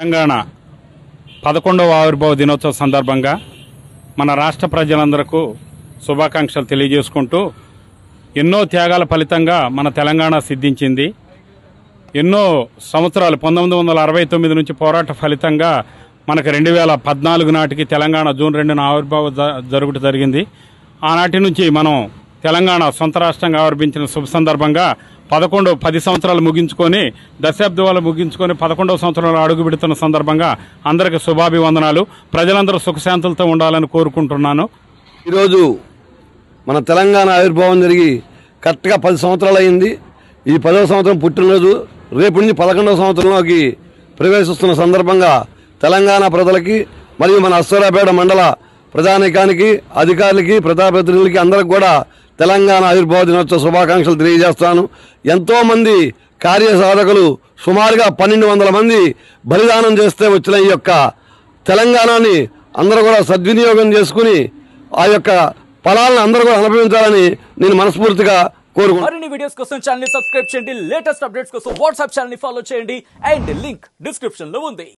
తెలంగాణ పదకొండవ ఆవిర్భావ దినోత్సవ సందర్భంగా మన రాష్ట్ర ప్రజలందరకు శుభాకాంక్షలు తెలియజేసుకుంటూ ఎన్నో త్యాగాల ఫలితంగా మన తెలంగాణ సిద్ధించింది ఎన్నో సంవత్సరాలు పంతొమ్మిది వందల అరవై తొమ్మిది నుంచి పోరాట ఫలితంగా మనకు రెండు వేల పద్నాలుగు నాటికి తెలంగాణ జూన్ రెండున ఆవిర్భావం జ- జరుగుట జరిగింది ఆనాటి నుంచి మనం తెలంగాణ సొంత రాష్ట్రంగా ఆవిర్భించిన శుభ సందర్భంగా పదకొండు పది సంవత్సరాలు ముగించుకొని దశాబ్దాలు ముగించుకొని పదకొండవ సంవత్సరంలో అడుగు పెడుతున్న సందర్భంగా అందరికి శుభాభివందనాలు ప్రజలందరూ సుఖశాంతులతో ఉండాలని కోరుకుంటున్నాను ఈరోజు మన తెలంగాణ ఆవిర్భావం జరిగి కరెక్ట్గా పది సంవత్సరాలు అయింది ఈ పదవ సంవత్సరం పుట్టినరోజు రేపు నుంచి పదకొండవ సంవత్సరంలోకి ప్రవేశిస్తున్న సందర్భంగా తెలంగాణ ప్రజలకి మరియు మన అశ్వరాపేట మండల ప్రజానికానికి అధికారులకి ప్రజాప్రతినిధులకి అందరికి కూడా తెలంగాణ ఆవిర్భావ దినోత్సవ శుభాకాంక్షలు తెలియజేస్తాను ఎంతోమంది కార్యసాధకులు సుమారుగా పన్నెండు వందల మంది బలిదానం చేస్తే వచ్చిన ఈ యొక్క తెలంగాణని అందరూ కూడా సద్వినియోగం చేసుకుని ఆ యొక్క ఫలాలను అందరూ కూడా అనుభవించాలని నేను మనస్ఫూర్తిగా కోరుకుంటున్నాను మరిన్ని వీడియోస్ కోసం ఛానల్ ని సబ్స్క్రైబ్ చేయండి లేటెస్ట్ అప్డేట్స్ కోసం వాట్సాప్ ఛానల్ ని ఫాలో చేయండి అండ్ లింక్ డిస్క్రిప్షన్ లో ఉంది